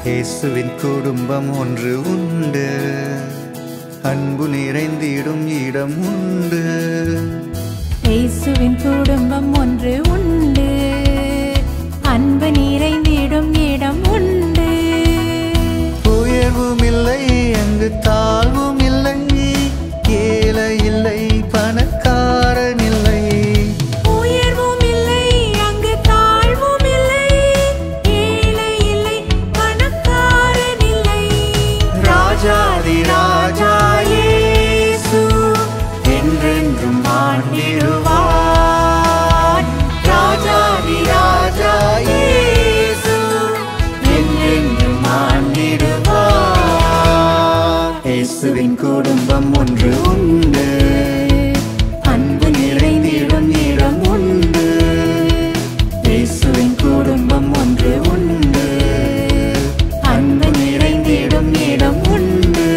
இயேசுவின் குடும்பம் ஒன்று உண்டு அன்பு நிறைந்திடும் இடம் உண்டு இயேசுவின் குடும்பம் ஒன்று உண்டு அன்பு நிறைந்திடும் இடம் உண்டு உயர்வும் இல்லை அங்கு தாழ்வும் இல்லை ஏழை இல்லை பணக்காரன் இல்லை உயர்வும் இல்லை அங்கு தாழ்வும் இல்லை ஏழை இல்லை பணக்காரன் இல்லை ராஜாதி ராஜா இயேசு என்றென்றும் ஆண்டிடுவார் ராஜாதி ராஜா இயேசு என்றென்றும் ஆண்டிடுவார் இயேசுவின் குடும்பம் ஒன்று உண்டு அன்பு நிறைந்திடும் இடம் உண்டு இயேசுவின் குடும்பம் ஒன்று உண்டு அன்பு நிறைந்திடும் இடம் உண்டு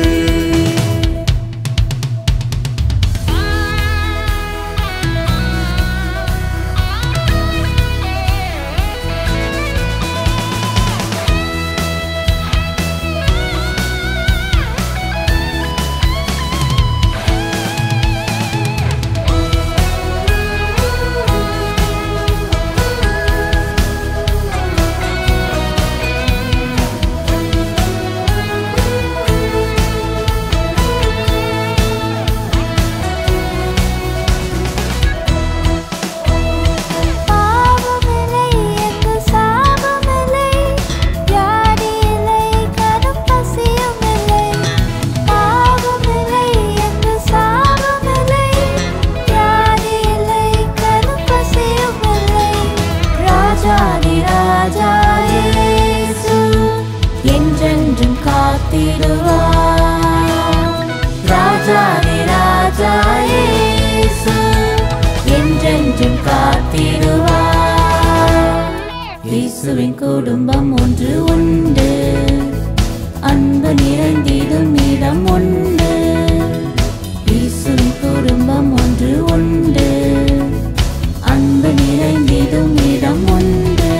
பாவமில்லை எங்கு சாபமில்லை வியாதி இல்லை கடும் பசியும் இல்லை பாவமில்லை எங்கு சாபமில்லை வியாதி இல்லை கடும் பசியும் இல்லை ராஜாதி ராஜா இயேசு என்றென்றும் காத்திடுவார் ராஜாதி ராஜா இயேசு என்றென்றும் காத்திடுவார் இயேசுவின் குடும்பம் ஒன்று உண்டு அன்பு நிறைந்திடும் இடம் உண்டு இயேசுவின் குடும்பம் ஒன்று உண்டு அன்பு நிறைந்திடும் இடம் உண்டு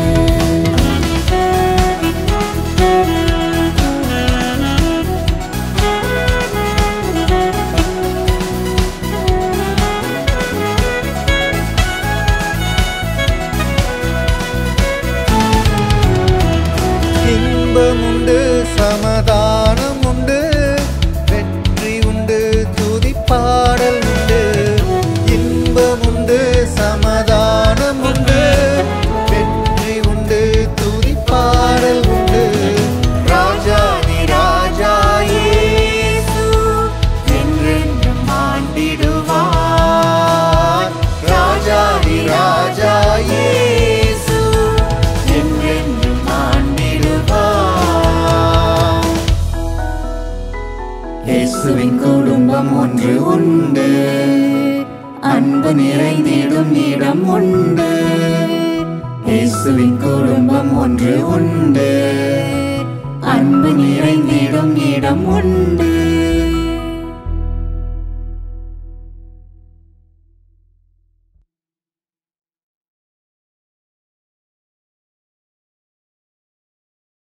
இன்பம் உண்டு சமாதானம் உண்டு வெற்றி உண்டு துதி பாடல் உண்டு இன்பம் உண்டு சமாதானம் உண்டு வெற்றி உண்டு துதி பாடல் உண்டு ராஜாதி ராஜா இயேசு என்றென்றும் ஆண்டிடுவார் ராஜாதி ராஜா இயேசு என்றென்றும் ஆண்டிடுவார் இயேசுவின் குடும்பம் ஒன்று உண்டு அன்பு நிறைந்திடும் இடம் உண்டு இயேசுவின் குடும்பம் ஒன்று உண்டு அன்பு நிறைந்திடும் இடம் உண்டு